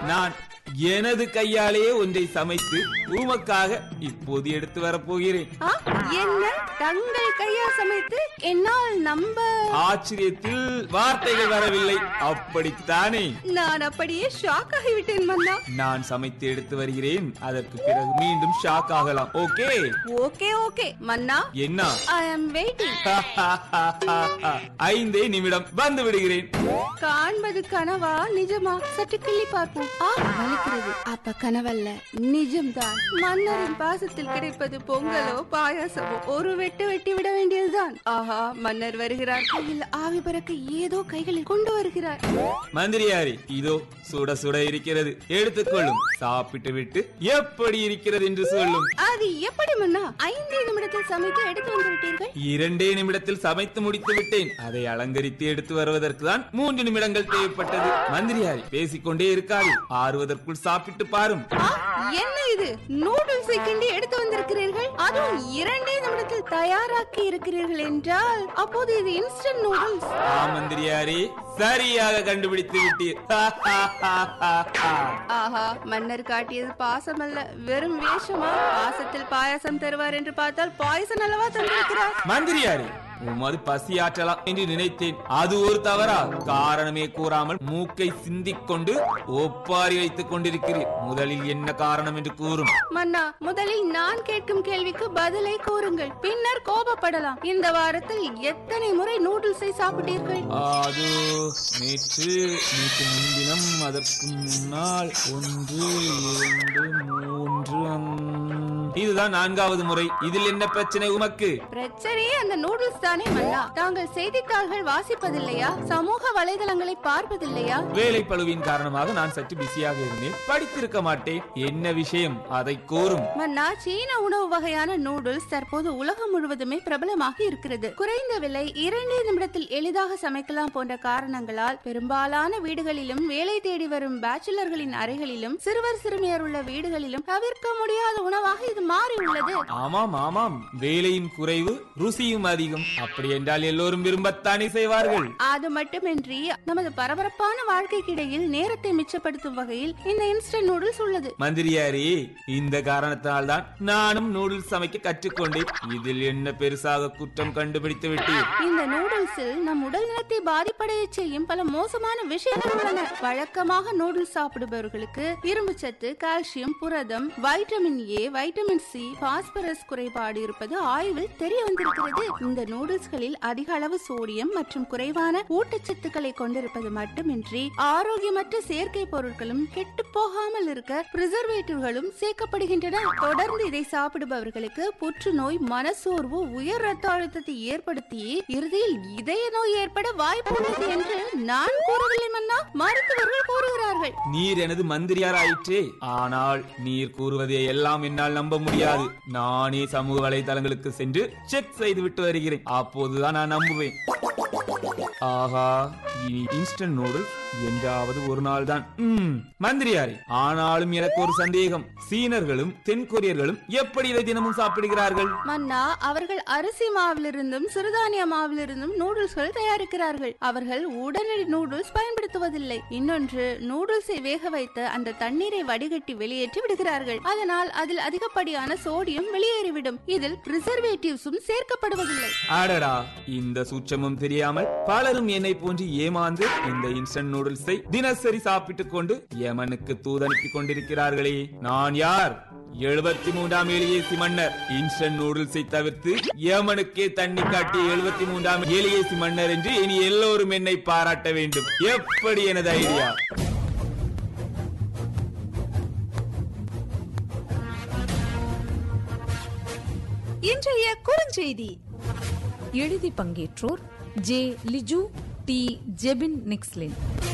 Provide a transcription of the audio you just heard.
நான் எனது கையாலேயே ஒன்றை சமைத்து உமக்காக இப்போது எடுத்து வரப்போகிறேன் ஆ, என்ன தங்கள் கையா சமைத்து என்னால் நம்ப ஆச்சரியத்தில் வார்த்தைகள் வரவில்லை அப்படித்தானே நான் அப்படியே ஷாக் ஆகிவிட்டேன் மன்னா நான் சமைத்து எடுத்து வருகிறேன் அதற்கு பிறகு மீண்டும் ஷாக் ஆகலாம் ஓகே ஓகே ஓகே மன்னா என்ன ஐ அம் வெயிட்டிங் ஐந்தே நிமிடம் வந்து விடுகிறேன் காண்பது கனவா நிஜமா சற்று கிள்ளி பார்ப்போம் ஆ வலிக்கிறது அப்ப கனவல்ல நிஜம்தான் மன்னரின் பாசத்தில் கிடைப்பது பொங்கலோ பாயாசமோ ஒரு வெட்டு வெட்டி விட வேண்டியதுதான் ஆஹா மன்னர் வருகிறார் கையில் ஆவி பறக்க ஏதோ கைகளில் கொண்டு வருகிறார் மந்திரியாரி இதோ சுட சுட இருக்கிறது எடுத்துக்கொள்ளும் சாப்பிட்டு விட்டு எப்படி இருக்கிறது என்று சொல்லும் அது எப்படி மன்னா ஐந்து நிமிடத்தில் சமைத்து எடுத்து வந்து விட்டீர்கள் இரண்டே நிமிடத்தில் சமைத்து முடித்து விட்டேன் அதை அலங்கரித்து எடுத்து வருவதற்கு தான் மூன்று நிமிடங்கள் தேவைப்பட்டது மந்திரியாரி பேசிக்கொண்டே இருக்காது ஆறுவதற்குள் சாப்பிட்டு பாரும் ஆ, என்ன இது நூடுல்ஸை கிண்டி எடுத்து வந்திருக்கிறீர்கள் அதுவும் இரண்டே நிமிடத்தில் தயாராக்கி இருக்கிறீர்கள் என்றால் அப்போது இது இன்ஸ்டன்ட் நூடுல்ஸ் ஆ மந்திரியாரி சரியாக கண்டுபிடித்து விட்டீர் ஆஹா மன்னர் காட்டியது பாசம் அல்ல வெறும் வேஷமா பாசத்தில் பாயாசம் தருவார் என்று பார்த்தால் பாயசம் அல்லவா தந்திருக்கிறார் மந்திரியாரி உமது பசி ஆற்றலாம் என்று நினைத்தேன் அது ஒரு தவறா காரணமே கூறாமல் மூக்கை சிந்திக் கொண்டு ஒப்பாரி வைத்துக் கொண்டிருக்கிறீர் முதலில் என்ன காரணம் என்று கூறும் மன்னா முதலில் நான் கேட்கும் கேள்விக்கு பதிலை கூறுங்கள் பின்னர் கோபப்படலாம் இந்த வாரத்தில் எத்தனை முறை நூடுல்ஸை சாப்பிட்டீர்கள் அது நேற்று நேற்று முன்தினம் அதற்கு முன்னால் ஒன்று இரண்டு மூன்று ம், இதுதான் நான்காவது முறை இதில் என்ன பிரச்சனை உமக்கு பிரச்சனையே அந்த நூடுல்ஸ் தானே மன்னா தாங்கள் செய்தித்தாள்கள் வாசிப்பதில்லையா சமூக வலைதளங்களை பார்ப்பதில்லையா வேலை பழுவின் காரணமாக நான் சற்று பிஸியாக இருந்தேன் படித்திருக்க மாட்டேன் என்ன விஷயம் அதை கூறும் மன்னா சீன உணவு வகையான நூடுல்ஸ் தற்போது உலகம் முழுவதுமே பிரபலமாக இருக்கிறது குறைந்த விலை இரண்டே நிமிடத்தில் எளிதாக சமைக்கலாம் போன்ற காரணங்களால் பெரும்பாலான வீடுகளிலும் வேலை தேடி வரும் பேச்சுலர்களின் அறைகளிலும் சிறுவர் சிறுமியர் உள்ள வீடுகளிலும் தவிர்க்க முடியாத உணவாக இது மாறி உள்ளது ஆமாம் ஆமாம் வேலையும் குறைவு ருசியும் அதிகம் அப்படி என்றால் எல்லோரும் விரும்பத்தானே செய்வார்கள் அது மட்டுமின்றி நமது பரபரப்பான வாழ்க்கைக்கு இடையில் நேரத்தை மிச்சப்படுத்தும் வகையில் இந்த இன்ஸ்டன்ட் நூடுல்ஸ் உள்ளது மந்திரியாரே இந்த காரணத்தினால் தான் நானும் நூடுல்ஸ் சமைக்க கற்றுக்கொண்டேன் இதில் என்ன பெருசாக குற்றம் கண்டுபிடித்து விட்டீர் இந்த நூடுல்ஸில் நம் உடல் நலத்தை பாதிப்படைய செய்யும் பல மோசமான விஷயங்கள் உள்ளன வழக்கமாக நூடுல்ஸ் சாப்பிடுபவர்களுக்கு இரும்பு சத்து கால்சியம் புரதம் vitamin A vitamin C phosphorus குறைபாடு இருப்பது ஆய்வில் தெரிய வந்திருக்கிறது இந்த நூடுல்ஸ்களில் அதிக அளவு சோடியம் மற்றும் குறைவான ஊட்டச்சத்துக்களை கொண்டிருப்பது மட்டுமின்றி ஆரோக்கியமற்ற செயற்கை பொருட்களும் கெட்டு போகாமல் இருக்க பிரிசர்வேட்டிவ்களும் சேர்க்கப்படுகின்றன தொடர்ந்து இதை சாப்பிடுபவர்களுக்கு புற்றுநோய் மனசோர்வு உயர் ரத்த அழுத்தத்தை ஏற்படுத்தி இறுதியில் இதய நோய் ஏற்பட வாய்ப்பு உள்ளது என்று நான் கூறவில்லை மன்னா மருத்துவர்கள் கூறுகிறார்கள் நீர் எனது மந்திரியார் ஆயிற்றே ஆனால் நீர் கூறுவதை எல்லாம் என்னால் நம்ப முடியாது நானே சமூக வலைதளங்களுக்கு சென்று செக் செய்து விட்டு வருகிறேன் அப்போதுதான் நான் நம்புவேன் ஆஹா இனி இன்ஸ்டன்ட் நூடுல்ஸ் என்றாவது ஒரு நாள் தான் மந்திரியாரே ஆனாலும் எனக்கு ஒரு சந்தேகம் சீனர்களும் தென்கொரியர்களும் எப்படி இதை தினமும் சாப்பிடுகிறார்கள் மன்னா அவர்கள் அரிசி மாவிலிருந்தும் சிறுதானிய மாவிலிருந்தும் நூடுல்ஸ்கள் தயாரிக்கிறார்கள் அவர்கள் உடனடி நூடுல்ஸ் பயன்படுத்துவதில்லை இன்னொன்று நூடுல்ஸை வேக வைத்து அந்த தண்ணீரை வடிகட்டி வெளியேற்றி விடுகிறார்கள் அதனால் அதில் அதிகப்படியான சோடியம் வெளியேறிவிடும் இதில் பிரிசர்வேட்டிவ்ஸும் சேர்க்கப்படுவதில்லை அடடா இந்த சூட்சமும் தெரியாமல் பலரும் என்னை போன்று ஏமாந்து இந்த இன்ஸ்டன்ட் நூடுல்ஸை தினசரி சாப்பிட்டுக் கொண்டு யமனுக்கு தூதனுப்பி கொண்டிருக்கிறார்களே நான் யார் எழுபத்தி மூன்றாம் எலியேசி மன்னர் இன்ஸ்டன்ட் நூடுல்ஸை தவிர்த்து யமனுக்கே தண்ணி காட்டிய எழுபத்தி மூன்றாம் எலியேசி மன்னர் என்று இனி எல்லோரும் என்னை பாராட்ட வேண்டும் எப்படி எனது ஐடியா இன்றைய குறுஞ்செய்தி எழுதி பங்கேற்றோர் ஜே லிஜு டி ஜெபின் நிக்ஸ்லின்